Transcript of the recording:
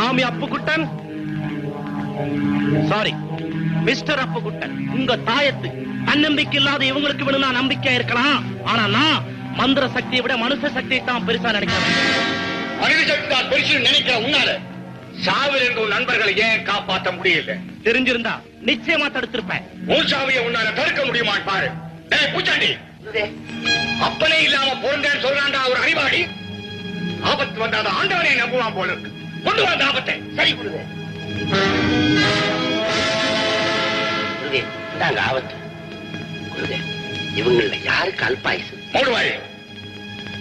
சாமி அப்புக்குட்டன் sorry mister அப்புக்குட்டன் உங்க தாயத்து தன்னம்பிக்கை இல்லாத இவங்களுக்கு வேணும்னா நம்பிக்கை இருக்கலாம் ஆனா நான் மந்திர சக்தியை விட மனுஷ சக்தியை தான் பெருசா நினைக்கிறேன் மனித சக்தி தான் பெருசு நினைக்கிற உன்னால சாவில் இருந்த உன் நண்பர்களை ஏன் காப்பாற்ற முடியல தெரிஞ்சிருந்தா நிச்சயமா தடுத்திருப்பேன் உன் சாவியை உன்னால தடுக்க முடியுமான்னு பாரு டேய் பூச்சாண்டி அப்பனே இல்லாம பிறந்தேன்னு சொல்றான்டா ஒரு அறிவாளி ஆபத்து வந்தா அந்த ஆண்டவனை நம்புவான் போல இருக்கு கொண்டு வந்த ஆபத்தை சரி கொடுங்க குருதே இந்தாங்க ஆபத்து குருதே இவங்கள யாருக்கு அல்பாயுசு மூடுவாய்